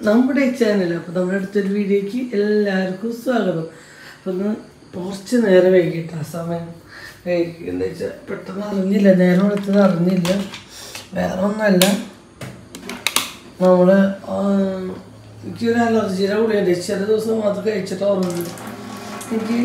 നമ്മുടെ ഈ ചാനൽ അപ്പോൾ നമ്മുടെ അടുത്തൊരു വീഡിയോക്ക് എല്ലാവർക്കും സ്വാഗതം അപ്പം ഒന്ന് കുറച്ച് നേരം വൈകിട്ട് ആ സമയം വൈകി എന്താ വെച്ചാൽ പെട്ടെന്ന് അറിഞ്ഞില്ല നേരം എടുത്തത് അറിഞ്ഞില്ല വേറെ ഒന്നുമല്ല നമ്മൾ എനിക്കൊരു അലർജിയുടെ ഗുളിയുണ്ട് ചില ദിവസം മാത്രം കഴിച്ചിട്ട് ഓർമ്മയുള്ളൂ എനിക്ക്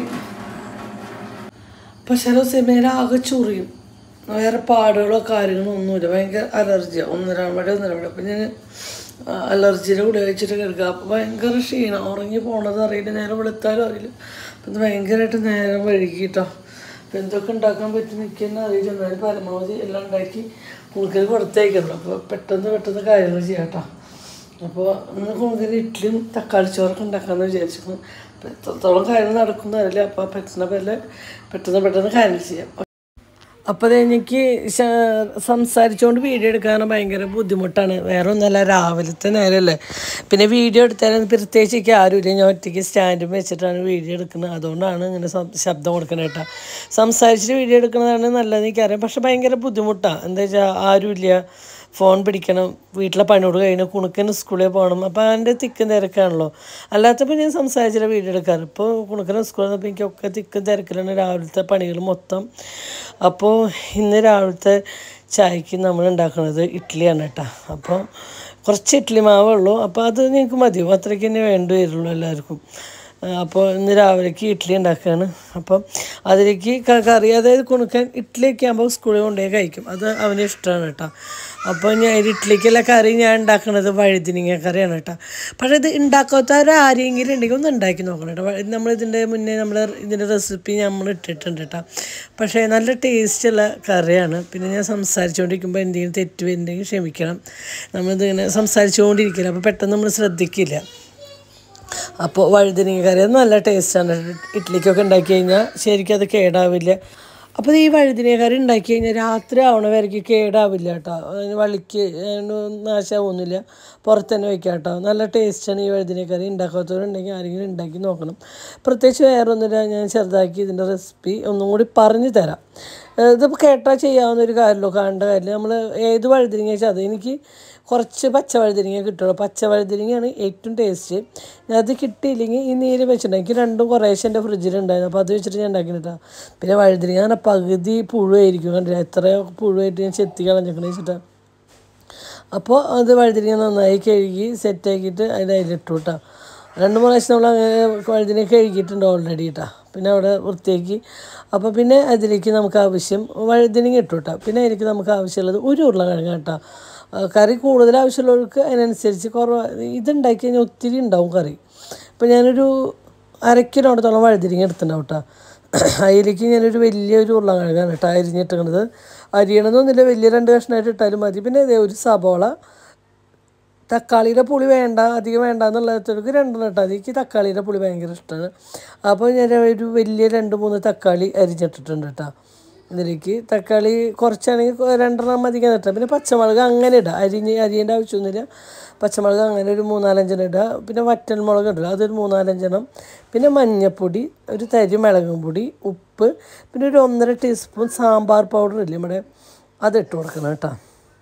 അപ്പം ചില ദിവസം മേലെ ആകെ ചൊറിയും വേറെ പാടുകളോ കാര്യങ്ങളോ ഒന്നുമില്ല ഭയങ്കര അലർജിയാണ് ഒന്നര മണി ഒന്നര മണി അപ്പം ഞാൻ അലർജിയുടെ കൂടെ കഴിച്ചിട്ട് കിടക്കുക അപ്പോൾ ഭയങ്കര ക്ഷീണം ഉറങ്ങി പോണത് അറിയില്ല നേരം വെളുത്താലും അറിയില്ല അപ്പം ഇത് ഭയങ്കരമായിട്ട് നേരം വഴുകിട്ടോ അപ്പം എന്തൊക്കെ ഉണ്ടാക്കാൻ പറ്റും എനിക്ക് തന്നെ അറിയില്ല എന്നാലും പരമാവധി എല്ലാം ഉണ്ടാക്കി കുളുക്കൽ കൊടുത്തേക്കുള്ളൂ അപ്പോൾ പെട്ടെന്ന് പെട്ടെന്ന് കാര്യങ്ങൾ ചെയ്യാം കേട്ടോ അപ്പോൾ ഇന്ന് കൂടുതൽ ഇഡ്ഡലിയും തക്കാളി ചോറൊക്കെ ഉണ്ടാക്കാമെന്ന് വിചാരിച്ചിരുന്നു അപ്പോൾ എത്രത്തോളം കാര്യങ്ങൾ നടക്കുന്ന അറിയില്ല അപ്പോൾ പറ്റുന്ന പോലെ പെട്ടെന്ന് പെട്ടെന്ന് കാര്യങ്ങൾ ചെയ്യാം അപ്പോൾ അത് എനിക്ക് സംസാരിച്ചുകൊണ്ട് വീഡിയോ എടുക്കാൻ ഭയങ്കര ബുദ്ധിമുട്ടാണ് വേറെ ഒന്നല്ല രാവിലത്തെ നേരമല്ലേ പിന്നെ വീഡിയോ എടുത്താലും പ്രത്യേകിച്ച് എനിക്ക് ആരുമില്ല ഞാൻ ഒറ്റയ്ക്ക് സ്റ്റാൻഡും വെച്ചിട്ടാണ് വീഡിയോ എടുക്കുന്നത് അതുകൊണ്ടാണ് ഇങ്ങനെ സം- ശബ്ദം കൊടുക്കുന്നത് കേട്ടോ സംസാരിച്ചിട്ട് വീഡിയോ എടുക്കുന്നതാണ് നല്ലത് എനിക്കറിയാം പക്ഷെ ഭയങ്കര ബുദ്ധിമുട്ടാണ് എന്താ വെച്ചാൽ ആരുമില്ല ഫോൺ പിടിക്കണം വീട്ടിലെ പണിയോട് കഴിഞ്ഞ് കുണുക്കന് സ്കൂളിൽ പോകണം അപ്പോൾ അതിൻ്റെ തിക്കും തിരക്കാണല്ലോ അല്ലാത്തപ്പോൾ ഞാൻ സംസാരിച്ചിട്ട് വീഡിയോ എടുക്കാറ് ഇപ്പോൾ കുണുക്കന് സ്കൂളിൽ നിന്നപ്പോൾ എനിക്കൊക്കെ തിക്കും തിരക്കിലാണ് രാവിലത്തെ പണികൾ മൊത്തം അപ്പോൾ ഇന്ന് രാവിലത്തെ ചായക്ക് നമ്മൾ ഉണ്ടാക്കുന്നത് ഇഡ്ഡലിയാണ് കേട്ടോ അപ്പോൾ കുറച്ച് ഇഡ്ഡലി മാവേ ഉള്ളൂ അപ്പോൾ അത് നിങ്ങൾക്ക് മതിയോ അത്രയ്ക്ക് തന്നെ വേണ്ടി വരുള്ളൂ എല്ലാവർക്കും അപ്പോൾ ഇന്ന് രാവിലേക്ക് ഇഡ്ഡലി ഉണ്ടാക്കുകയാണ് അപ്പം അതിലേക്ക് ക- കറി അതായത് കുണുക്കൻ ഇഡ്ഡലിയൊക്കെ ആകുമ്പോൾ സ്കൂളിൽ കൊണ്ടുപോയി കഴിക്കും അത് അവന് ഇഷ്ടമാണ് കേട്ടോ അപ്പോൾ ഞാൻ ഇഡ്ഡലിക്കുള്ള കറി ഞാൻ ഉണ്ടാക്കുന്നത് വഴുതിനിങ്ങ കറിയാണ് കേട്ടോ പക്ഷേ ഇത് ഉണ്ടാക്കാത്തവർ ആരെങ്കിലും ഉണ്ടെങ്കിൽ ഒന്ന് ഉണ്ടാക്കി നോക്കണം കേട്ടോ വഴു- നമ്മളിതിൻ്റെ മുന്നേ നമ്മൾ ഇതിൻ്റെ റെസിപ്പി നമ്മൾ ഇട്ടിട്ടുണ്ട് കേട്ടോ പക്ഷേ നല്ല ടേസ്റ്റുള്ള കറിയാണ് പിന്നെ ഞാൻ സംസാരിച്ചുകൊണ്ടിരിക്കുമ്പോൾ എന്തെങ്കിലും തെറ്റ് വരുന്നുണ്ടെങ്കിൽ ക്ഷമിക്കണം നമ്മളിതിങ്ങനെ സംസാരിച്ചുകൊണ്ടിരിക്കില്ല അപ്പോൾ പെട്ടെന്ന് നമ്മൾ ശ്രദ്ധിക്കില്ല അപ്പോൾ വഴുതനങ്ങ കറി അത് നല്ല ടേസ്റ്റാണ് ഇഡ്ഡലിക്കൊക്കെ ഉണ്ടാക്കി കഴിഞ്ഞാൽ ശരിക്കും അത് കേടാവില്ല അപ്പോൾ ഈ വഴുതനങ്ങ കറി ഉണ്ടാക്കി കഴിഞ്ഞാൽ രാത്രി ആവണ വരയ്ക്ക് കേടാവില്ല കേട്ടോ അതിന് വളിക്ക് അതിന് നാശമാവൊന്നുമില്ല പുറത്ത് തന്നെ വയ്ക്കാം കേട്ടോ നല്ല ടേസ്റ്റാണ് ഈ വഴുതനങ്ങ കറി ഉണ്ടാക്കാത്തവരുണ്ടെങ്കിൽ ആരെങ്കിലും ഉണ്ടാക്കി നോക്കണം പ്രത്യേകിച്ച് വേറെ ഒന്നുമില്ല ഞാൻ ചെറുതാക്കി ഇതിൻ്റെ റെസിപ്പി ഒന്നും കൂടി പറഞ്ഞു തരാം ഇതിപ്പോൾ കേട്ടാൽ ചെയ്യാവുന്ന ഒരു കാര്യമല്ലോ കാണേണ്ട കാര്യമില്ല നമ്മൾ ഏത് വഴുതനങ്ങ വെച്ചാൽ അത് എനിക്ക് കുറച്ച് പച്ച വഴുതനങ്ങ കിട്ടുള്ളൂ പച്ച വഴുതനങ്ങയാണ് ഏറ്റവും ടേസ്റ്റ് അത് കിട്ടിയില്ലെങ്കിൽ ഈ നീര് വെച്ചിട്ടുണ്ട് എനിക്ക് രണ്ടും കുറേശ്ശെ എൻ്റെ ഫ്രിഡ്ജിലുണ്ടായിരുന്നു അപ്പോൾ അത് വെച്ചിട്ട് ഞാൻ ഉണ്ടാക്കിയിട്ടാ പിന്നെ വഴുതനങ്ങ പറഞ്ഞാൽ പകുതി പുഴുവായിരിക്കും കണ്ടില്ല എത്രയോ പുഴുവായിട്ട് ഞാൻ ചെത്തി കളഞ്ഞേക്കണ വെച്ചിട്ടാണ് അപ്പോൾ അത് വഴുതിരിങ്ങ നന്നായി കഴുകി സെറ്റാക്കിയിട്ട് അതിൻ്റെ അതിലിട്ടു കേട്ടോ രണ്ട് മൂന്ന് പ്രാവശ്യം നമ്മൾ അങ്ങനെ വഴുതിനെ കഴുകിയിട്ടുണ്ട് ഓൾറെഡി കേട്ടോ പിന്നെ അവിടെ വൃത്തിയാക്കി അപ്പോൾ പിന്നെ അതിലേക്ക് നമുക്ക് ആവശ്യം വഴുതിനിങ്ങ ഇട്ടു കേട്ടോ പിന്നെ അതിലേക്ക് നമുക്ക് ആവശ്യമുള്ളത് ഒരു ഉരുളക്കിഴങ്ങ് കേട്ടോ ആ, കറി കൂടുതൽ ആവശ്യമുള്ളവർക്ക് അതിനനുസരിച്ച് കുറവ് ഇതുണ്ടാക്കി കഴിഞ്ഞാൽ ഒത്തിരി ഉണ്ടാവും കറി അപ്പോൾ ഞാനൊരു അരക്കിലോടത്തോളം വഴുതിരിങ്ങ എടുത്തിട്ടുണ്ടാവും കേട്ടോ അതിലേക്ക് ഞാനൊരു വലിയൊരു ഉരുളക്കിഴങ്ങാണ് കേട്ടോ അരിഞ്ഞിട്ടുള്ളത് അരിയണമെന്നൊന്നുമില്ല വലിയ രണ്ട് കഷ്ണമായിട്ട് ഇട്ടാലും മതി പിന്നെ ഇതേ ഒരു സബോള തക്കാളിയുടെ പുളി വേണ്ട അധികം വേണ്ട എന്നുള്ളതൊക്കെ രണ്ടെണ്ണം ഇട്ടാൽ മതി എനിക്ക് തക്കാളിയുടെ പുളി ഭയങ്കര ഇഷ്ടമാണ് അപ്പോൾ ഞാൻ ഒരു വലിയ രണ്ട് മൂന്ന് തക്കാളി അരിഞ്ഞിട്ടിട്ടുണ്ട് കേട്ടോ ഇതിലേക്ക് തക്കാളി കുറച്ചാണെങ്കിൽ കൊ- രണ്ടെണ്ണം അധികം ഇട്ടാൽ പിന്നെ പച്ചമുളക് അങ്ങനെ ഇടുക അരിഞ്ഞ് അരിയേണ്ട ആവശ്യമൊന്നുമില്ല പച്ചമുളക് അങ്ങനെ ഒരു മൂന്നാലഞ്ചെണ്ണം ഇടുക പിന്നെ വറ്റൽമുളക് ഉണ്ടല്ലോ അതൊരു മൂന്നാലഞ്ചെണ്ണം പിന്നെ മഞ്ഞൾപ്പൊടി ഒരു തരി മുളകും പൊടി ഉപ്പ് പിന്നെ ഒരു ഒന്നര ടീസ്പൂൺ സാമ്പാർ പൗഡർ ഇല്ലേ നമ്മുടെ അത് ഇട്ട് കൊടുക്കണം കേട്ടോ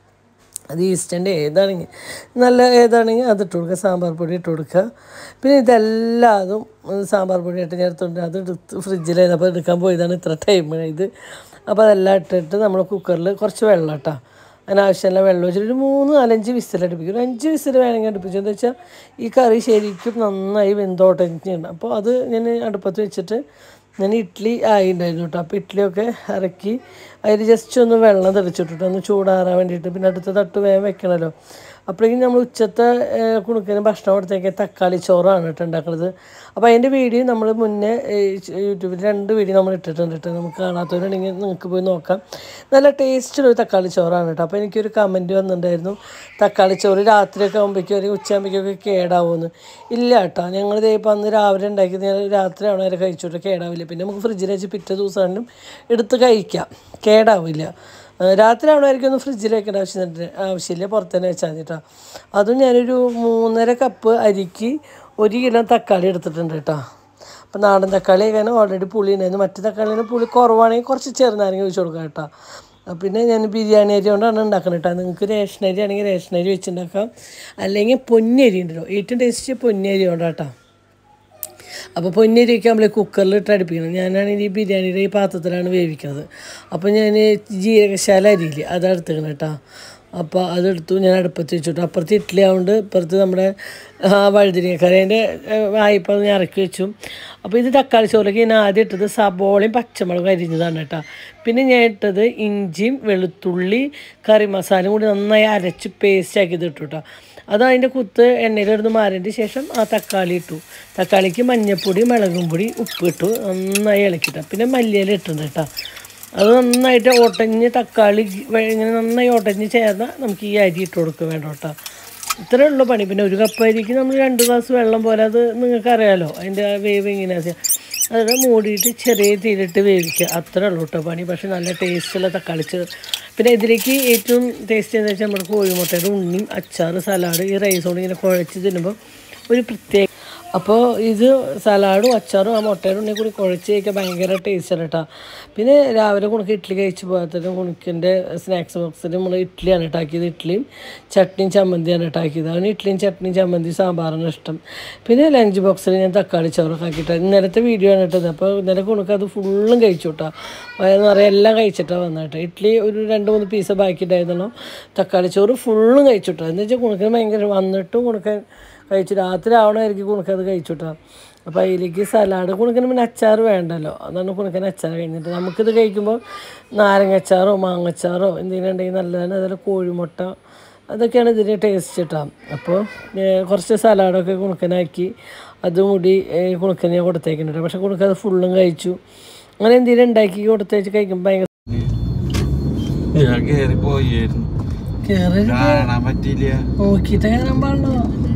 അത് ഈസ്റ്റൻ്റെ ഏതാണെങ്കിൽ നല്ല ഏതാണെങ്കിൽ അത് ഇട്ട് കൊടുക്കുക സാമ്പാർ പൊടി ഇട്ട് കൊടുക്കുക പിന്നെ ഇതെല്ലാതും ഉം, സാമ്പാർ പൊടി ഇട്ട് ചേർത്തുണ്ട് അത് എടുത്ത് ഫ്രിഡ്ജിലായിരുന്നു അപ്പോൾ എടുക്കാൻ പോയതാണ് ഇത്ര ടൈം ഇത് അപ്പോൾ അതെല്ലാം ഇട്ടിട്ട് നമ്മൾ കുക്കറിൽ കുറച്ച് വെള്ളം ഇട്ടാ അതിനാവശ്യമുള്ള വെള്ളം വെച്ചിട്ട് ഒരു മൂന്ന് നാലഞ്ച് വിസിൽ അടുപ്പിക്കും ഒരു അഞ്ച് വിസിൽ വേണമെങ്കിൽ അടുപ്പിച്ചു എന്താ വെച്ചാൽ ഈ കറി ശരിക്കും നന്നായി വെന്തോട്ടഞ്ഞുണ്ട് അപ്പോൾ അത് ഞാൻ അടുപ്പത്ത് വെച്ചിട്ട് ഞാൻ ഇഡ്ഡലി ആയിണ്ടായിരുന്നു കേട്ടോ അപ്പോൾ ഇഡ്ഡലിയൊക്കെ ഇറക്കി അതിൽ ജസ്റ്റ് ഒന്ന് വെള്ളം തെളിച്ചിട്ടിട്ട് ഒന്ന് ചൂടാറാൻ വേണ്ടിയിട്ട് പിന്നെ അടുത്ത തട്ട് വേഗം വെക്കണമല്ലോ അപ്പോഴേക്കും നമ്മൾ ഉച്ചത്തെ ഏഹ്, കുണുക്കിന് ഭക്ഷണം കൊടുത്തേക്ക് തക്കാളി ചോറാണ് കേട്ടോ ഉണ്ടാക്കുന്നത് അപ്പോൾ അതിൻ്റെ വീഡിയോ നമ്മൾ മുന്നേ ഏഹ്, യൂട്യൂബിൽ രണ്ട് വീഡിയോ നമ്മൾ ഇട്ടിട്ടുണ്ട് കേട്ടോ നമുക്ക് കാണാത്തവരുണ്ടെങ്കിൽ നിങ്ങൾക്ക് പോയി നോക്കാം നല്ല ടേസ്റ്റുള്ള ഒരു തക്കാളി ചോറാണ് കേട്ടോ അപ്പോൾ എനിക്കൊരു കമൻറ്റ് വന്നിട്ടുണ്ടായിരുന്നു തക്കാളി ചോറ് രാത്രിയൊക്കെ ആകുമ്പോഴേക്കും അല്ലെങ്കിൽ ഉച്ചയാകുമ്പോഴേക്കൊക്കെ കേടാവുമെന്ന് ഇല്ല കേട്ടോ ഞങ്ങൾ ഇപ്പോൾ അന്ന് രാവിലെ ഉണ്ടാക്കി ഞാൻ രാത്രി ആവണ വരെ കഴിച്ചോട്ട് കേടാവില്ല പിന്നെ നമുക്ക് ഫ്രിഡ്ജിൽ വെച്ച് പിറ്റേ ദിവസമാണെങ്കിലും എടുത്ത് കഴിക്കാം കേടാവില്ല ആ, രാത്രി ആവണമായിരിക്കും ഒന്ന് ഫ്രിഡ്ജിൽ വെക്കേണ്ട ആവശ്യം ആവശ്യമില്ല പുറത്ത് തന്നെ വെച്ചാൽ മതി കേട്ടോ അതും ഞാനൊരു മൂന്നര കപ്പ് അരിക്ക് ഒരു കിലോ തക്കാളി എടുത്തിട്ടുണ്ട് കേട്ടോ അപ്പം നാടൻ തക്കാളി കാരണം ഓൾറെഡി പുളി ഉണ്ടായിരുന്നു മറ്റു തക്കാളിന് പുളി കുറവാണെങ്കിൽ കുറച്ച് ചെറുനാരങ്ങ ഒഴിച്ച് കൊടുക്കാം കേട്ടോ ആ, പിന്നെ ഞാൻ ബിരിയാണി അരി കൊണ്ടാണ് ഉണ്ടാക്കുന്നത് കേട്ടോ നിങ്ങൾക്ക് റേഷൻ അരി ആണെങ്കിൽ റേഷൻ അരി വെച്ചുണ്ടാക്കാം അല്ലെങ്കിൽ പൊന്നരി ഉണ്ടല്ലോ ഏറ്റവും ടേസ്റ്റ് പൊന്നരി കൊണ്ടാട്ടോ അപ്പോൾ പൊന്നരി ഒക്കെ നമ്മൾ കുക്കറിൽ ഇട്ട് അടുപ്പിക്കണം ഞാനാണെങ്കിൽ ഈ ബിരിയാണിയുടെ ഈ പാത്രത്തിലാണ് വേവിക്കുന്നത് അപ്പോൾ ഞാൻ ജീരകശാല അരിയില്ലേ അതെടുത്തേക്കണം കേട്ടോ അപ്പോൾ അതെടുത്തു ഞാൻ അടുപ്പത്ത് വെച്ചിട്ടു അപ്പുറത്ത് ഇഡ്ഡലി ആവുകൊണ്ട് ഇപ്പുറത്ത് നമ്മുടെ ആ വഴുതിരിക്കറി അതിൻ്റെ വായ്പ ഞാൻ ഇറക്കി വെച്ചു അപ്പോൾ ഇത് തക്കാളി ചോറിലേക്ക് ഞാൻ ആദ്യം ഇട്ടത് സബോളയും പച്ചമുളകും അരിഞ്ഞതാണ് കേട്ടോ പിന്നെ ഞാൻ ഇട്ടത് ഇഞ്ചിയും വെളുത്തുള്ളി കറി മസാലയും കൂടി നന്നായി അരച്ച് പേസ്റ്റ് ആക്കി ഇത് ഇട്ടു കേട്ടോ അത് അതിൻ്റെ കുത്ത് എണ്ണയിലിരുന്ന് മാറിയതിന് ശേഷം ആ തക്കാളി ഇട്ടു തക്കാളിക്ക് മഞ്ഞൾപ്പൊടി മുളകും പൊടി ഉപ്പ് ഇട്ടു നന്നായി ഇളക്കിട്ട പിന്നെ മല്ലിയില ഇട്ടുണ്ട് കേട്ടോ അത് നന്നായിട്ട് ഒട്ടഞ്ഞ് തക്കാളി വ- ഇങ്ങനെ നന്നായി ഒട്ടഞ്ഞ് ചേർന്നാൽ നമുക്ക് ഈ അരി ഇട്ട് കൊടുക്കുക വേണ്ട കേട്ടോ ഇത്രേ ഉള്ളൂ പണി പിന്നെ ഒരു കപ്പ് അരിക്ക് നമ്മൾ രണ്ട് ഗ്ലാസ് വെള്ളം പോലെ അത് നിങ്ങൾക്ക് അറിയാലോ അതിൻ്റെ ആ വേവ് എങ്ങനെയാ അത് മൂടിയിട്ട് ചെറിയ തീയിലിട്ട് വേവിക്കുക അത്രേ ഉള്ളൂ കേട്ടോ പണി പക്ഷെ നല്ല ടേസ്റ്റുള്ള തക്കാളി ചെ പിന്നെ ഇതിലേക്ക് ഏറ്റവും ടേസ്റ്റ് എന്ന് വെച്ചാൽ നമ്മുടെ കോഴിമുട്ടയുടെ ഉണ്ണിയും അച്ചാറ് സലാഡ് ഈ റൈസ് കൊണ്ട് ഇങ്ങനെ കുഴച്ച് തിന്നുമ്പോൾ ഒരു പ്രത്യേക അപ്പോൾ ഇത് സലാഡും അച്ചാറും ആ മുട്ടയുടെ ഉണ്ണി കൂടി കുഴച്ച് കഴിക്കാൻ ഭയങ്കര ടേസ്റ്റാണ് കേട്ടോ പിന്നെ രാവിലെ കുണുക്ക് ഇഡ്ഡലി കഴിച്ച് പോകാത്തതിന് കുണുക്കിൻ്റെ സ്നാക്സ് ബോക്സിൽ നമ്മൾ ഇഡ്ഡലിയാണ് ഇട്ടാക്കിയത് ഇഡ്ഡലിയും ചട്നിയും ചമ്മന്തിയാണ് ഇട്ടാക്കിയത് അവന് ഇഡ്ഡലിയും ചട്നിയും ചമ്മന്തി സാമ്പാറാണ് ഇഷ്ടം പിന്നെ ലഞ്ച് ബോക്സിൽ ഞാൻ തക്കാളി ചോറൊക്കെ ആക്കിയിട്ട് ഇന്നലത്തെ വീഡിയോ ആണ് ഇട്ടത് അപ്പോൾ ഇന്നലെ കുണുക്ക് അത് ഫുള്ളും കഴിച്ചു കേട്ടോ വയറ് നിറയെ എല്ലാം കഴിച്ചിട്ടാണ് വന്നിട്ട് ഇഡ്ഡലി ഒരു രണ്ട് മൂന്ന് പീസ് ബാക്കി ഉണ്ടായിരുന്നല്ലോ തക്കാളി ചോറ് ഫുള്ളും കഴിച്ചു കേട്ടോ എന്ന് വെച്ചാൽ കുണുക്കിന് ഭയങ്കര വന്നിട്ടും കുണുക്കൻ കഴിച്ചു രാത്രി ആവണമായിരിക്കും കുണുക്കത് കഴിച്ചു കേട്ടോ അപ്പോൾ അതിലേക്ക് സലാഡ് കുണുക്കിന് പിന്നെ അച്ചാർ വേണ്ടല്ലോ അതാണ് കുണുക്കന് അച്ചാർ കഴിഞ്ഞിട്ട് നമുക്കിത് കഴിക്കുമ്പോൾ നാരങ്ങ അച്ചാറോ മാങ്ങച്ചാറോ എന്തെങ്കിലും ഉണ്ടെങ്കിൽ നല്ലതാണ് അതുപോലെ കോഴിമുട്ട അതൊക്കെയാണ് ഇതിൻ്റെ ടേസ്റ്റ് കേട്ടോ അപ്പോൾ ഏഹ്, കുറച്ച് സലാഡൊക്കെ കുണുക്കനാക്കി അതും കൂടി ഏഹ്, കുണുക്കന് ഞാൻ കൊടുത്തേക്കുന്നുണ്ട് പക്ഷെ കുണുക്കത് ഫുള്ളും കഴിച്ചു അങ്ങനെ എന്തെങ്കിലും ഉണ്ടാക്കി കൊടുത്തേച്ച് കഴിക്കുമ്പോൾ ഭയങ്കര ഞാൻ കേറി പോയായിരുന്നു കയറി കാണാൻ പറ്റിയില്ല നോക്കിയിട്ട് കയറാൻ പാടുള്ളൂ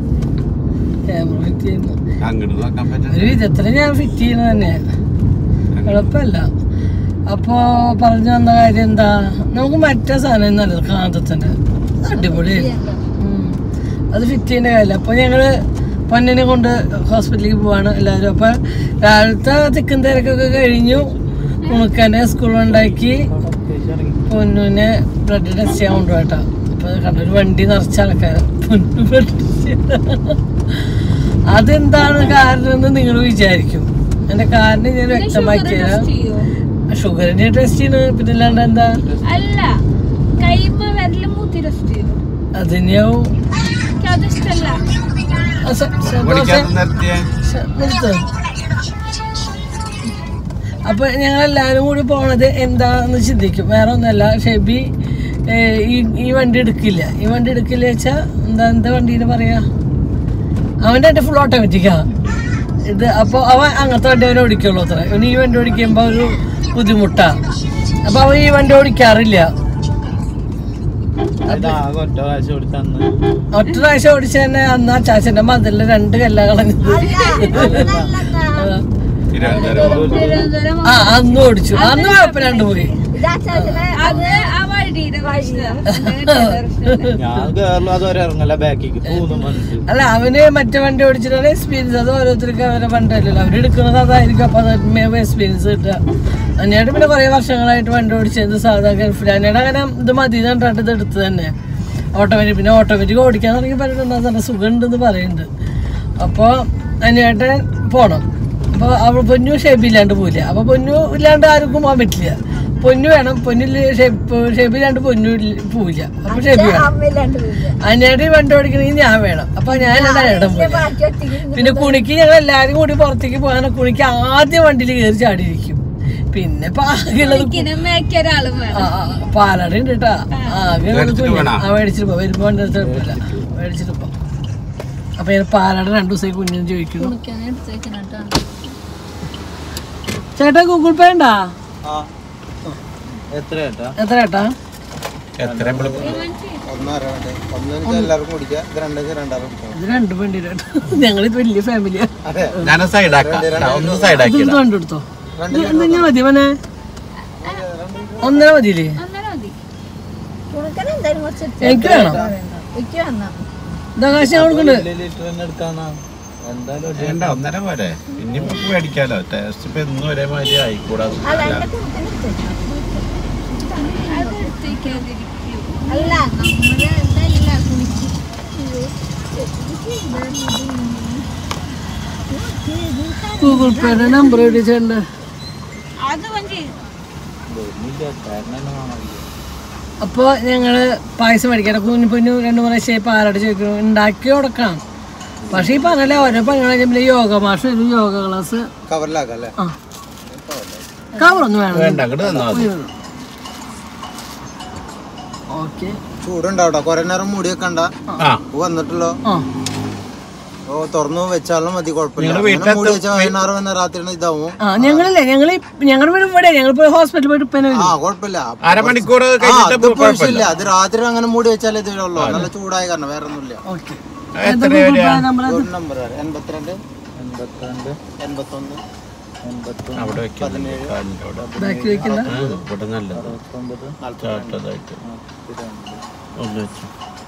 ക്യാമറ ഫിറ്റ് ചെയ്യുന്നു അങ്ങോട്ട് നോക്കാൻ പറ്റില്ല ഒരു വിധത്തിൽ ഞാൻ ഫിറ്റ് ചെയ്യുന്നത് തന്നെ എളുപ്പമല്ല അപ്പോൾ പറഞ്ഞു വന്ന കാര്യം എന്താ നമുക്ക് മറ്റേ സാധനം നല്ലത് കാന്തത്തിൻ്റെ അടിപൊളി അത് ഫിറ്റ് ചെയ്യേണ്ട കാര്യമില്ല അപ്പോൾ ഞങ്ങൾ പൊന്നിനെ കൊണ്ട് ഹോസ്പിറ്റലിലേക്ക് പോവാണ് എല്ലാവരും അപ്പോൾ രാവിലത്തെ തിക്കും തിരക്കൊക്കെ കഴിഞ്ഞു ഉണക്കനെ സ്കൂളുണ്ടാക്കി പൊന്നുവിനെ ബ്ലഡ് ടെസ്റ്റ് ചെയ്യാൻ കൊണ്ടുപോയിട്ടാ അപ്പോൾ കണ്ടൊരു വണ്ടി നിറച്ച ആൾക്കാർ പൊന്നു ബ്ലഡ് ടെസ്റ്റ് ചെയ്യാൻ അതെന്താണ് കാരണം എന്ന് നിങ്ങൾ വിചാരിക്കും എന്റെ കാരണം ഞാൻ വ്യക്തമാക്കിയത് ഷുഗറിന്റെ ടെസ്റ്റ് ചെയ്യുന്നത് പിന്നെ അല്ലാണ്ട് എന്താ അല്ല കൈമ വിരല് മൂത്തി ടെസ്റ്റ് ചെയ്തു അതിനെയാവും എനിക്ക് അത് ഇഷ്ടല്ല ആ, സ- സ- പഠിക്കാത്ത നിർത്തിയ സ- നിർത്ത്. അപ്പൊ ഞങ്ങൾ എല്ലാവരും കൂടി പോണത് എന്താന്ന് ചിന്തിക്കും വേറെ ഒന്നല്ല ഷെബി ഏ, ഈ ഈ വണ്ടി എടുക്കില്ല ഈ വണ്ടി എടുക്കില്ല വെച്ചാ എന്താ എന്താ വണ്ടീനെ പറയാ അവൻ്റെ എൻ്റെ ഫുൾ ഓട്ടോമാറ്റിക്കാ ഇത് അപ്പോൾ അവൻ അങ്ങനത്തെ വണ്ടി അവനെ ഓടിക്കുള്ളൂ അത്ര അവന് ഈ വണ്ടി ഓടിക്കുമ്പോൾ ഒരു ബുദ്ധിമുട്ടാ അപ്പൊ അവൻ ഈ വണ്ടി ഓടിക്കാറില്ല ഒറ്റ പ്രാവശ്യം കൊടുത്തന്ന് ഒറ്റ പ്രാവശ്യം ഓടിച്ച തന്നെ അന്ന് ആ ചാച്ചന്റെ മതിലിൽ രണ്ട് കല്ല കളഞ്ഞത് ആ. തിരുവനന്തപുരം തിരുവനന്തപുരം ആ അന്ന് ഓടിച്ചു അന്ന് കുഴപ്പമില്ലാണ്ട് പോയി അത് ആ വഴിയുടെ പ്രശ്നം ഞാൻ കേരളം അത് വരെ ഇറങ്ങല ബാക്കിക്ക് മൂന്ന് മണിക്ക് അല്ല അവന് മറ്റേ വണ്ടി ഓടിച്ചിട്ടാണ് എക്സ്പീരിയൻസ് അത് ഓരോരുത്തർക്ക് അവരെ വണ്ടിയല്ലല്ലോ അവരെടുക്കുന്നത് അതായിരിക്കും അപ്പൊ അത് എക്സ്പീരിയൻസ് കിട്ടുക അന്നേട്ട് പിന്നെ കുറെ വർഷങ്ങളായിട്ട് വണ്ടി ഓടിച്ചത് സാധാ ഗൾഫിൽ അന്നേടെ അങ്ങനെ ഇത് മതി എന്ന് പറഞ്ഞിട്ട് ഇത് എടുത്ത് തന്നെ ഓട്ടോമാറ്റിക് പിന്നെ ഓട്ടോമാറ്റിക് ഓടിക്കാൻ തുടങ്ങി പറഞ്ഞിട്ട് നല്ല സുഖം ഉണ്ടെന്ന് പറയുന്നുണ്ട് അപ്പോൾ അന്നേട്ടൻ പോണം അപ്പോൾ അവൾ പൊന്നു ഷേപ്പ് ഇല്ലാണ്ട് പോയില്ല അപ്പോൾ പൊന്നു ഇല്ലാണ്ട് ആർക്കും പോകാൻ പറ്റില്ല പൊന്നു വേണം പൊന്നിൽ ഷേപ്പ് ഷേപ്പ് ഇല്ലാണ്ട് പൊന്നു ഇല്ല- പോവില്ല അപ്പോൾ ഷേപ്പ് വേണം അതിനായിട്ട് വണ്ടി ഓടിക്കണമെങ്കിൽ ഞാൻ വേണം അപ്പൊ ഞാൻ ഇടം പോയി പിന്നെ കുണിക്ക് ഞങ്ങൾ എല്ലാരും കൂടി പുറത്തേക്ക് പോകാൻ കുണിക്ക് ആദ്യം വണ്ടിയിൽ കയറി ചാടിയിരിക്കും പിന്നെ ബാക്കിയുള്ളത് കു- മേക്ക് ഒരാളും വേണം ആ, ആ, പാലട ഉണ്ട് കേട്ടാ ആകെയുള്ളത് മേടിച്ചിട്ട് കുഞ്ഞ് പോണോ? ആ മേടിച്ചിട്ട് പോ വരുമ്പോ വണ്ടി എടുത്ത് കുഴപ്പമില്ല മേടിച്ചിട്ട് പോ അപ്പൊ ഞാൻ പാലട രണ്ടു ദിവസമായി കുഞ്ഞിന് ചോദിക്കുന്നു ചേട്ടാ ഗൂഗിൾ പേ ഉണ്ടാ ആ എത്ര ഏട്ടാ എത്ര ചേട്ടാ എത്ര എല്ലാവർക്കും കുടിക്കാം ഇത് രണ്ടു രണ്ടാറും ഇത് രണ്ടു വേണ്ടി ചേട്ടാ ഞങ്ങളിത് വലിയ ഫാമിലിയാ അതെ ഞാൻ സൈഡാക്കാം ഒന്ന് സൈഡാക്കി ഇത് കണ്ടെടുത്തോ എന്തെങ്കിലും മതി മോനെ ഒന്നര മതിയില്ലേ അന്നേരം മതി എനിക്ക് വേണം ഇതാ കാശ് ഞാൻ കൊടുക്കണ്ട് ലിറ്റർ തന്നെ എടുക്കാന്നാ എന്തായാലും വേണ്ട ഒന്നര പോരെ ഇനിയിപ്പോ മേടിക്കാലോ ടേസ്റ്റ് ഇപ്പൊ എന്നും ഒരേമാതിരി ആയിക്കൂടാ അത് തേക്കാതിരിക്കും അല്ല നമ്മുടെ ഇതല്ല കുളിച്ച് ഗൂഗിൾ പേയുടെ നമ്പർ എഴുതിച്ചിട്ടുണ്ട് അത് വഞ്ചി അപ്പോൾ ഞങ്ങൾ പായസം മേടിക്കട്ടെ കുഞ്ഞു പൊന്നു രണ്ട് മൂന്ന് ഷേപ്പ് ആരോട് ചോദിക്കണം ഉണ്ടാക്കി കൊടുക്കാം പക്ഷേ ഈ പറഞ്ഞല്ലേ ഓരോ പണി കഴിഞ്ഞാൽ യോഗ മാഷ ഒരു യോഗ ക്ലാസ് കവറിലാക്കാം അല്ലേ ആ കവറൊന്നും വേണം വേണ്ട അങ്ങോട്ട് തന്നാ മതി ഓക്കെ ചൂടുണ്ടാവട്ടോ കൊറേ നേരം മൂടി വെക്കണ്ട ആ വന്നിട്ടല്ലോ ആ ഓ തുറന്നു വെച്ചാലും മതി കുഴപ്പമില്ല നിങ്ങള് അങ്ങനെ വീട്ടിലെത്തും- മൂടി വെച്ചാൽ വൈകുന്നേരം വന്ന രാത്രി ഇതാവും ആ ഞങ്ങളില്ലേ ഞങ്ങൾ ഞങ്ങളുടെ വീട് ഇവിടെ ഞങ്ങൾ പോയി ഹോസ്പിറ്റലിൽ പോയിട്ട് ഉപ്പനെ ആ കുഴപ്പമില്ല അരമണിക്കൂർ ആ കഴിഞ്ഞിട്ട് അതിപ്പോ കുഴപ്പമില്ല ആവശ്യമില്ല അത് രാത്രി അങ്ങനെ മൂടി വെച്ചാലേ ഇതുള്ളൂ നല്ല ചൂടായ കാരണം വേറെ ഒന്നുമില്ല ഓക്കെ എത്ര വരിക നമ്പർ ഒരു നമ്പർ എൺപത്തിരണ്ട് എൺപത്തിരണ്ട് എൺപത്തൊന്ന് എൺപത്തൊന്ന് അവിടെ വെക്കാം കാലിൻ്റെ അവിടെ ബാക്കി വെക്കുന്ന ആ, ഇവിടെ നല്ലത് ചാട്ടതായിട്ട് ഒന്ന് വെച്ചു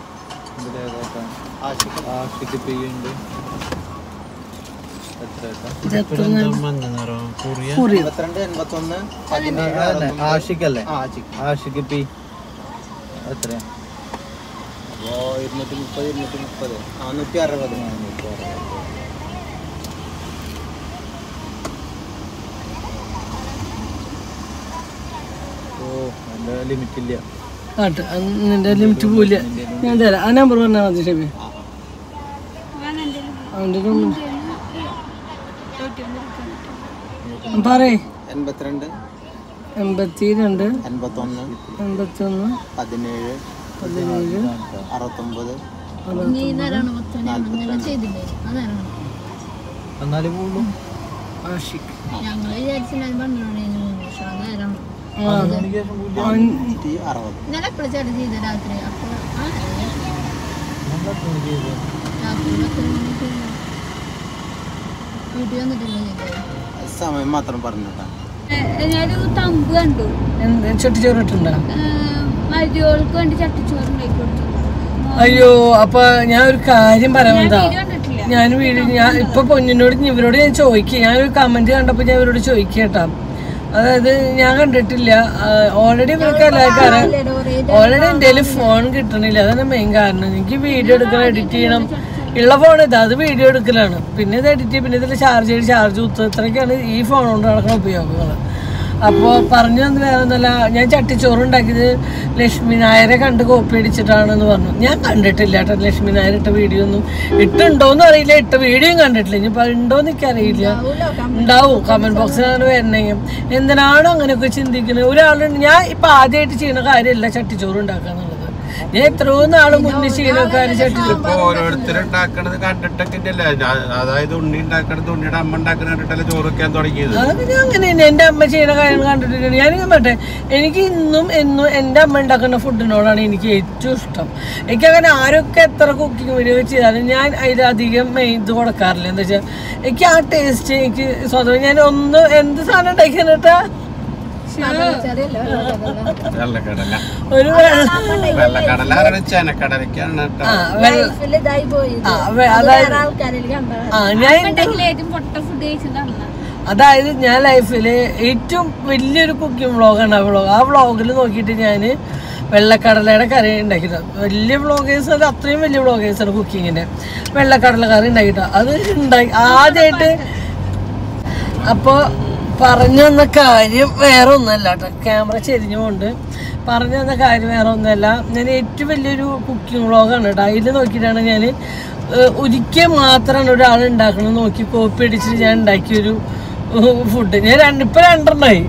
ഇതെന്താ മഞ്ഞ നിറം കുറിയ കുറിയോ എൺപത്തിരണ്ട് എൺപത്തൊന്ന് പതിനേഴ് ആഷിക്കല്ലേ ആ ആച്ചിക്ക് ആഷിക്ക് പി എത്രയാ ഓ ഇരുന്നൂറ്റി മുപ്പത് ഇരുന്നൂറ്റി മുപ്പത് നാനൂറ്റി അറുപത് ഓ എൻ്റെ ലിമിറ്റ് ഇല്ല ആട്ടെ നിന്റെ ലിമിറ്റ് പോയില്ല ഞാൻ തരാം ആ നമ്പർ പറഞ്ഞാൽ മതി ഷെബി അവൻ്റെ പറയേ എൺപത്തിരണ്ട് എൺപത്തി രണ്ട് എൺപത്തൊന്ന് എൺപത്തൊന്ന് പതിനേഴ് പതിനേഴ് അറുപത്തൊമ്പത് നീ നേരാണ് പത്തൊന്നും ചെയ്തില്ലേ അതാണ് എന്നാലും പോകുള്ളൂ ആഷിഖ് ഞങ്ങൾ വിചാരിച്ചിട്ടുണ്ടായിരുന്നു പന്ത്രണ്ട് മൂന്ന് പക്ഷെ നേരം ആ നാനൂറ്റി അറുപത് ഇന്നലെ എപ്പോഴും ചേട്ടൻ ചെയ്ത രാത്രി അപ്പൊ ആ രാത്രി പത്ത് മണിക്ക് വീട്ടിൽ വന്നിട്ടില്ല ചെയ്തത് സമയം മാത്രം പറഞ്ഞിട്ടാ ഞാനൊരു തമ്പ് കണ്ടു എന്ത് ചുട്ടിച്ചോറ് ഇട്ടുണ്ടോ മരിയോൾക്ക് വേണ്ടി ചട്ടിച്ചോറ് ഉണ്ടാക്കി കൊടുത്തു അയ്യോ അപ്പൊ ഞാൻ ഒരു കാര്യം പറയാൻ ഞാൻ വന്നതാ വീഡിയോ കണ്ടിട്ടില്ല ഞാൻ വീട് ഞാൻ ഇപ്പൊ പൊന്നിനോട് ഇവരോട് ഞാൻ ചോദിക്കുക ഞാനൊരു കമന്റ് കണ്ടപ്പോ ഞാൻ ഇവരോട് ചോദിക്കുക കേട്ടാ അതായത് ഞാൻ കണ്ടിട്ടില്ല ഓൾറെഡി ഇവർക്ക് എല്ലാവർക്കും അറിയാം ഓൾറെഡി എൻ്റെ ഫോൺ കിട്ടണില്ല അതാണ് മെയിൻ കാരണം എനിക്ക് വീഡിയോ എടുക്കണം എഡിറ്റ് ചെയ്യണം ഉള്ള ഫോൺ ഇത് അത് വീഡിയോ എടുക്കലാണ് പിന്നെ ഇത് എഡിറ്റ് ചെയ്യും പിന്നെ ഇതിൽ ചാർജ് ചെയ്ത് ചാർജ് കുത്തുക ഇത്രയൊക്കെയാണ് ഈ ഫോൺ കൊണ്ട് നടക്കുന്ന ഉപയോഗങ്ങൾ അപ്പോൾ പറഞ്ഞു തന്ന വേറെ ഒന്നുമല്ല ഞാൻ ചട്ടിച്ചോറ് ഉണ്ടാക്കിയത് ലക്ഷ്മി നായരെ കണ്ട് കോപ്പി അടിച്ചിട്ടാണെന്ന് പറഞ്ഞു ഞാൻ കണ്ടിട്ടില്ല കേട്ടോ ലക്ഷ്മി നായർ ഇട്ട വീഡിയോ ഒന്നും ഇട്ടുണ്ടോന്നും അറിയില്ല ഇട്ട വീഡിയോയും കണ്ടിട്ടില്ല ഇനിയിപ്പോൾ ഉണ്ടോന്ന് എനിക്കറിയില്ല ഉണ്ടാവും കമന്റ് ബോക്സിലാണ് വരണെങ്കിൽ എന്തിനാണ് അങ്ങനെയൊക്കെ ചിന്തിക്കുന്നത് ഒരാളുണ്ട് ഞാൻ ഇപ്പം ആദ്യമായിട്ട് ചെയ്യുന്ന കാര്യമല്ല ചട്ടിച്ചോറ് ഉണ്ടാക്കുക എന്നുള്ളത് ഞാൻ എത്രയോ നാള് മുന്നേ ചെയ്യുന്ന കാര്യം ചട്ടിച്ചോറ് ഇപ്പൊ ഓരോരുത്തർ ഉണ്ടാക്കണത് കണ്ടിട്ടൊക്കെ അല്ലേ അതായത് ഉണ്ണി ഉണ്ടാക്കണത് ഉണ്ണിയുടെ അമ്മ ഉണ്ടാക്കണ കണ്ടിട്ടല്ലേ ചോറ് വെക്കാൻ തുടങ്ങിയത് അതൊക്കെ ഞാൻ അങ്ങനെ തന്നെ എൻ്റെ അമ്മ ചെയ്യുന്ന കാര്യങ്ങൾ കണ്ടിട്ടുണ്ട് ഞാനിങ്ങനെ പറട്ടെ എനിക്ക് ഇന്നും എന്നും എൻ്റെ അമ്മ ഉണ്ടാക്കുന്ന ഫുഡിനോടാണ് എനിക്ക് ഏറ്റവും ഇഷ്ടം എനിക്കങ്ങനെ ആരൊക്കെ എത്ര കുക്കിംഗ് വീഡിയോ ചെയ്താലും ഞാൻ അതിലധികം മെയിൻ ഇത് കൊടുക്കാറില്ല എന്താ വെച്ചാൽ എനിക്ക് ആ ടേസ്റ്റ് എനിക്ക് സ്വതവേ ഞാൻ ഒന്ന് എന്ത് സാധനം ഉണ്ടാക്കിയാട്ടാ വെള്ളക്കടല ഒരു വെള്ളം വെള്ളക്കടല ആരാണ് ചെനക്കടലക്കാണ് കേട്ടോ ആ വെള്ളം ലൈഫിൽ ഇതായി പോയി ആ വെ- അതായത് ആൾക്കാരിൽ കണ്ടത് ആ ഞാൻ എൻ്റെ ഉണ്ടെങ്കിൽ ഏറ്റവും പൊട്ട ഫുഡ് കഴിച്ചതാണ് അതായത് ഞാൻ ലൈഫിൽ ഏറ്റവും വലിയൊരു കുക്കിംഗ് വ്ളോഗാണ് ആ വ്ളോഗ് ആ വ്ളോഗിൽ നോക്കിയിട്ട് ഞാൻ വെള്ളക്കടലയുടെ കറി ഉണ്ടാക്കിയിട്ടാണ് വലിയ വ്ളോഗേഴ്സ് അത് അത്രയും വലിയ വ്ളോഗേഴ്സാണ് കുക്കിങ്ങിൻ്റെ വെള്ളക്കടല കറി ഉണ്ടാക്കിയിട്ട് അത് ഉണ്ടാക്കി ആദ്യമായിട്ട് അപ്പോൾ പറഞ്ഞു തന്ന കാര്യം വേറെ ഒന്നല്ല കേട്ടോ ക്യാമറ ചെരിഞ്ഞുകൊണ്ട് പറഞ്ഞു തന്ന കാര്യം വേറെ ഒന്നല്ല ഞാൻ ഏറ്റവും വലിയൊരു കുക്കിംഗ് വ്ളോഗാണ് കേട്ടോ അതിൽ നോക്കിയിട്ടാണ് ഞാൻ ഒരിക്കൽ മാത്രമാണ് ഒരാൾ ഉണ്ടാക്കണത് നോക്കി കോപ്പി അടിച്ചിട്ട് ഞാൻ ഉണ്ടാക്കിയൊരു ഫുഡ് ഞാൻ രണ്ട് ഇപ്പം രണ്ടെണ്ണമായി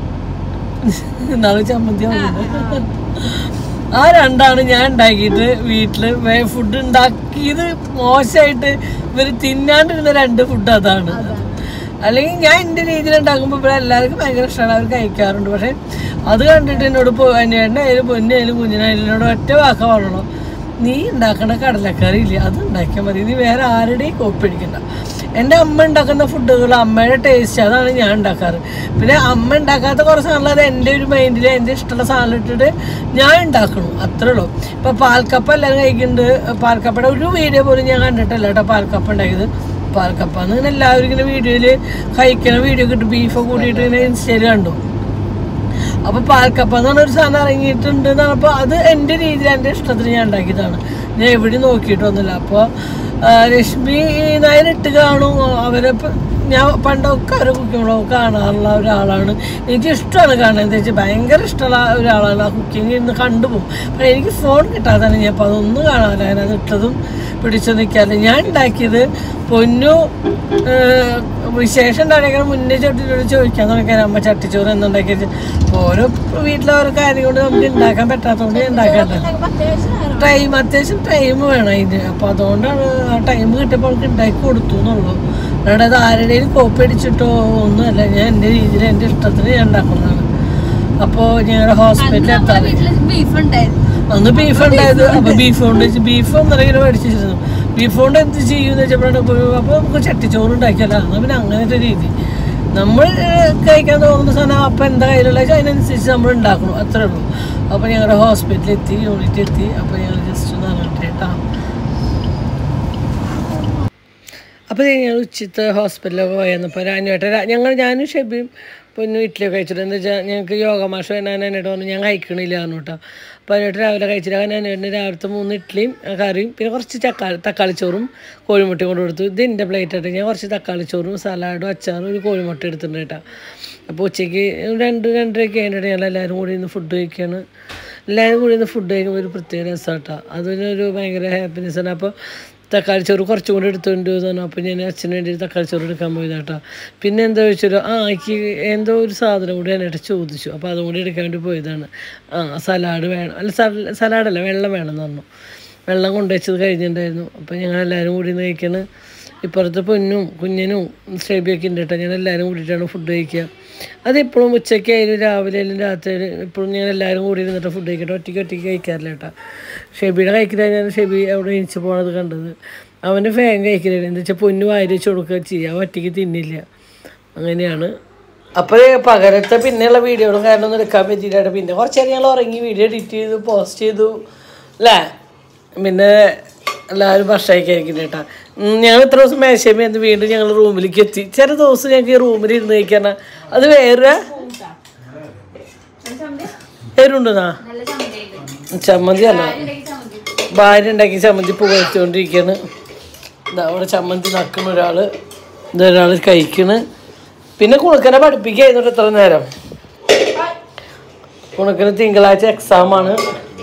നാളെ ചമ്മന്തി ആവുന്നുണ്ട് ആ രണ്ടാണ് ഞാൻ ഉണ്ടാക്കിയിട്ട് വീട്ടിൽ ഫുഡ് ഉണ്ടാക്കിയത് മോശമായിട്ട് ഇവർ തിന്നാണ്ടിരുന്ന രണ്ട് ഫുഡ് അതാണ് അല്ലെങ്കിൽ ഞാൻ എൻ്റെ രീതിയിൽ ഉണ്ടാക്കുമ്പോൾ ഇവിടെ എല്ലാവർക്കും ഭയങ്കര ഇഷ്ടമാണ് അവർ കഴിക്കാറുണ്ട് പക്ഷേ അത് കണ്ടിട്ട് എന്നോട് അന്വേഷണമായാലും പൊന്നായാലും കുഞ്ഞിനായാലും എന്നോട് ഒറ്റ വാക്ക പറയണോ നീ ഉണ്ടാക്കണ കടലക്കറി ഇല്ലേ അത് ഉണ്ടാക്കിയാൽ മതി നീ വേറെ ആരുടെയും കോപ്പി അടിക്കണ്ട എൻ്റെ അമ്മ ഉണ്ടാക്കുന്ന ഫുഡുകൾ അമ്മയുടെ ടേസ്റ്റ് അതാണ് ഞാൻ ഉണ്ടാക്കാറ് പിന്നെ അമ്മ ഉണ്ടാക്കാത്ത കുറച്ച് സാധനങ്ങൾ അത് എൻ്റെ ഒരു മൈൻഡിൽ എൻ്റെ ഇഷ്ടമുള്ള സാധനം ഇട്ടിട്ട് ഞാൻ ഉണ്ടാക്കണം അത്രേ ഉള്ളൂ ഇപ്പോൾ പാൽക്കപ്പ എല്ലാവരും കഴിക്കുന്നുണ്ട് പാൽക്കപ്പയുടെ ഒരു വീഡിയോ പോലും ഞാൻ കണ്ടിട്ടില്ല കേട്ടോ പാൽക്കപ്പ ഉണ്ടാക്കിയത് പാൽക്കപ്പ എന്ന് ഇങ്ങനെ എല്ലാവരും ഇങ്ങനെ വീഡിയോയിൽ കഴിക്കണ വീഡിയോ കിട്ടും ബീഫ് കൂടിയിട്ട് ഇങ്ങനെ ഇൻസ്റ്റയിൽ കണ്ടു അപ്പോൾ പാൽക്കപ്പ എന്ന് പറഞ്ഞൊരു സാധനം ഇറങ്ങിയിട്ടുണ്ട് എന്നാണ് അപ്പോൾ അത് എൻ്റെ രീതിയിൽ എൻ്റെ ഇഷ്ടത്തിന് ഞാൻ ഉണ്ടാക്കിയതാണ് ഞാൻ എവിടെ നോക്കിയിട്ടൊന്നുമില്ല അപ്പോൾ രശ്മി നായരിട്ട് കാണും അവരെ ഇപ്പം ഞാൻ പണ്ടൊക്കെ അവരെ കുക്കിംഗ് കാണാറുള്ള ഒരാളാണ് എനിക്ക് ഇഷ്ടമാണ് കാണാൻ എന്താ വെച്ചാൽ ഭയങ്കര ഇഷ്ടമുള്ള ഒരാളാണ് ആ കുക്കിംഗ് ഇന്ന് കണ്ടുപോകും പക്ഷേ എനിക്ക് ഫോൺ കിട്ടാതാണ് ഞാൻ അപ്പോൾ അതൊന്നും കാണാറില്ല അതിനകത്ത് ഇട്ടതും പിടിച്ചു നിൽക്കാറില്ല ഞാൻ ഉണ്ടാക്കിയത് പൊന്നു ഏഹ്, വിശേഷം ഉണ്ടാക്കിയാൽ മുന്നേ ചട്ടിനോട് ചോദിക്കാൻ തുടങ്ങിയാൽ അമ്മ ചട്ടിച്ചോറ് എന്നുണ്ടാക്കിയത് ഓരോ വീട്ടിലെ ഓരോ കാര്യം കൊണ്ട് നമുക്ക് ഉണ്ടാക്കാൻ പറ്റാത്തതുകൊണ്ട് ഞാൻ ഉണ്ടാക്കട്ടെ ടൈം അത്യാവശ്യം ടൈം വേണം അതിന് അപ്പോൾ അതുകൊണ്ടാണ് ആ ടൈം കിട്ടിയപ്പോൾ അവൾക്ക് ഉണ്ടാക്കി കൊടുത്തു എന്നുള്ളൂ അല്ലാണ്ട് അത് ആരുടെയും കോപ്പി അടിച്ചിട്ടോ ഒന്നുമല്ല ഞാൻ എൻ്റെ രീതിയിൽ എൻ്റെ ഇഷ്ടത്തിന് ഞാൻ ഉണ്ടാക്കുന്നതാണ് അപ്പോൾ ഞങ്ങളുടെ ഹോസ്പിറ്റലിൽ എത്താൻ വീട്ടില് ബീഫ് ഉണ്ടായിരുന്നു അന്ന് ബീഫ് ഉണ്ടായത് അപ്പൊ ബീഫ് കൊണ്ട് വെച്ച് ബീഫ് ഒന്നര കിലോ മേടിച്ചിരുന്നു ബീഫ് കൊണ്ട് എന്ത് ചെയ്യുമെന്ന് വെച്ചപ്പോഴാണ് അപ്പോൾ നമുക്ക് ചട്ടിച്ചോറ് ഉണ്ടാക്കിയല്ലോ എന്നാൽ പിന്നെ അങ്ങനത്തെ രീതി നമ്മൾ ഏഹ്, കഴിക്കാൻ തോന്നുന്ന സാധനം അപ്പം എന്താ കയ്യിലുള്ള വെച്ചാൽ അതിനനുസരിച്ച് നമ്മൾ ഉണ്ടാക്കണം അത്രേ ഉള്ളൂ അപ്പോൾ ഞങ്ങളുടെ ഹോസ്പിറ്റലിൽ എത്തി യൂണിറ്റ് എത്തി അപ്പോൾ ഞങ്ങൾ ജസ്റ്റ് ഒന്ന് അറിയട്ടെ കേട്ടോ അപ്പോൾ ഞങ്ങൾ ഉച്ചത്തെ ഹോസ്പിറ്റലൊക്കെ പോയെന്നപ്പോൾ രാനുവേട്ട ഞങ്ങൾ ഞാനും ഷെബിയും പൊന്നു ഇഡ്ഡലിയൊക്കെ കഴിച്ചിട്ട് എന്താ വെച്ചാൽ ഞങ്ങൾക്ക് യോഗ മാഷ് ഞാൻ എന്നോട് പറഞ്ഞു ഞാൻ കഴിക്കണില്ല എന്ന് കേട്ടോ അപ്പോൾ അതിനോട്ട് രാവിലെ കഴിച്ചിട്ട് അങ്ങനെ എന്നോട് രാവിലത്തെ മൂന്ന് ഇഡ്ഡലിയും ആ കറിയും പിന്നെ കുറച്ച് തക്കാളി തക്കാളിച്ചോറും കോഴിമുട്ടയും കൊണ്ട് കൊടുത്തു ഇത് എൻ്റെ പ്ലേറ്റ് ആയിട്ട് ഞാൻ കുറച്ച് തക്കാളിച്ചോറും സലാഡും അച്ചാറും ഒരു കോഴിമുട്ട എടുത്തിട്ടുണ്ട് കേട്ടോ അപ്പോൾ ഉച്ചയ്ക്ക് രണ്ട് രണ്ടരയ്ക്ക് അതിൻ്റെ ഞങ്ങൾ എല്ലാവരും കൂടി ഇന്ന് ഫുഡ് കഴിക്കുകയാണ് എല്ലാവരും കൂടി ഇന്ന് ഫുഡ് കഴിക്കുമ്പോൾ ഒരു പ്രത്യേക രസമാട്ടോ അതിനൊരു ഭയങ്കര ഹാപ്പിനെസ് ആണ് അപ്പോൾ തക്കാളി ചോറ് കുറച്ചും കൂടി എടുത്തുകൊണ്ട് പറഞ്ഞു അപ്പോൾ ഞാൻ അച്ഛന് വേണ്ടി തക്കാളി ചോറ് എടുക്കാൻ പോയതാട്ടോ പിന്നെ എന്താ വെച്ചാൽ ആ എനിക്ക് എന്തോ ഒരു സാധനം കൂടി എന്നിട്ട് ചോദിച്ചു അപ്പോൾ അതും കൂടി എടുക്കാൻ വേണ്ടി പോയതാണ് ആ സലാഡ് വേണം അല്ല സല- സലാഡല്ല വെള്ളം വേണം എന്ന് പറഞ്ഞു വെള്ളം കൊണ്ടുവച്ചത് കഴിഞ്ഞിട്ടുണ്ടായിരുന്നു അപ്പോൾ ഞങ്ങൾ എല്ലാവരും കൂടി ഇന്ന് കഴിക്കണ് ഇപ്പുറത്ത് പൊന്നും കുഞ്ഞിനും സ്റ്റേബിയൊക്കെ ഉണ്ട് കേട്ടോ ഞങ്ങൾ എല്ലാവരും കൂടിയിട്ടാണ് ഫുഡ് കഴിക്കുക അതെപ്പോഴും ഉച്ചയ്ക്കായാലും രാവിലെ ആയാലും രാത്രി ആയാലും എപ്പോഴും ഞങ്ങൾ എല്ലാവരും കൂടി ഇരുന്നിട്ട് ഫുഡ് കഴിക്കട്ടെ ഒറ്റയ്ക്ക് ഒറ്റയ്ക്ക് കഴിക്കാറില്ല കേട്ടോ ഷെബിയുടെ കഴിക്കുന്ന ഞാൻ ഷെബി അവിടെ എണിച്ച് പോണത് കണ്ടത് അവൻ്റെ ഫാൻ കഴിക്കലില്ല എന്താ വെച്ചാൽ പൊന്നു വാരി വെച്ച് കൊടുക്കുക ചെയ്യുക അവൻ ഒറ്റയ്ക്ക് തിന്നില്ല അങ്ങനെയാണ് അപ്പോൾ പകരത്തെ പിന്നെയുള്ള വീഡിയോകളും കാര്യമൊന്നും എടുക്കാൻ പറ്റിയില്ല പിന്നെ കുറച്ച് നേരം ഞങ്ങൾ ഉറങ്ങി വീഡിയോ എഡിറ്റ് ചെയ്തു പോസ്റ്റ് ചെയ്തു അല്ലേ പിന്നെ എല്ലാവരും ഭക്ഷണം കഴിക്കുന്നത് കേട്ടാ ഉം, ഞങ്ങൾ ഇത്ര ദിവസം മേശമേ എന്ന് വീണ്ടും ഞങ്ങൾ റൂമിലേക്ക് എത്തി ചില ദിവസം ഞങ്ങൾക്ക് ഈ റൂമിൽ ഇരുന്ന് കഴിക്കാൻ അത് വേറെ പേരുണ്ടെന്നാ ചമ്മന്തി അല്ല ഭാര്യ ഉണ്ടാക്കി ചമ്മന്തി പുകഴ്ത്തിക്കൊണ്ടിരിക്കുകയാണ് ഇതാ അവിടെ ചമ്മന്തി നക്കുന്ന ഒരാള് ഇതൊരാൾ കഴിക്കണ് പിന്നെ കുണുക്കനെ പഠിപ്പിക്കായിരുന്നു എത്ര നേരം കുണുക്കന് തിങ്കളാഴ്ച എക്സാമാണ്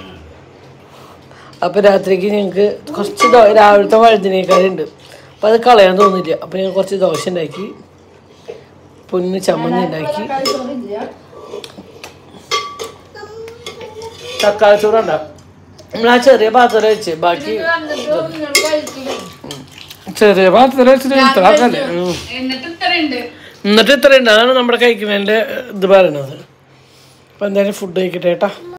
അപ്പോൾ രാത്രിക്ക് ഞങ്ങൾക്ക് കുറച്ച് ദോ- രാവിലത്തെ വഴുതിനേക്കാളും ഉണ്ട് അപ്പോൾ അത് കളയാൻ തോന്നില്ല അപ്പോൾ ഞങ്ങൾ കുറച്ച് ദോശ ഉണ്ടാക്കി പൊന്ന് ചമ്മന്തി ഉണ്ടാക്കി തക്കാളി ചോറുണ്ട നമ്മൾ ആ ചെറിയ പാത്രം വെച്ച് ബാക്കി ചെറിയ പാത്രം വെച്ചിട്ട് ഇത്ര ആക്കല്ലേ ഉം. എന്നിട്ട് ഇത്രയുണ്ട് എന്നിട്ട് ഇത്രയുണ്ട് അതാണ് നമ്മുടെ കഴിക്കുന്നതിൻ്റെ ഇത് പറയണത് അപ്പോൾ എന്തായാലും ഫുഡ് കഴിക്കട്ടെ കേട്ടാ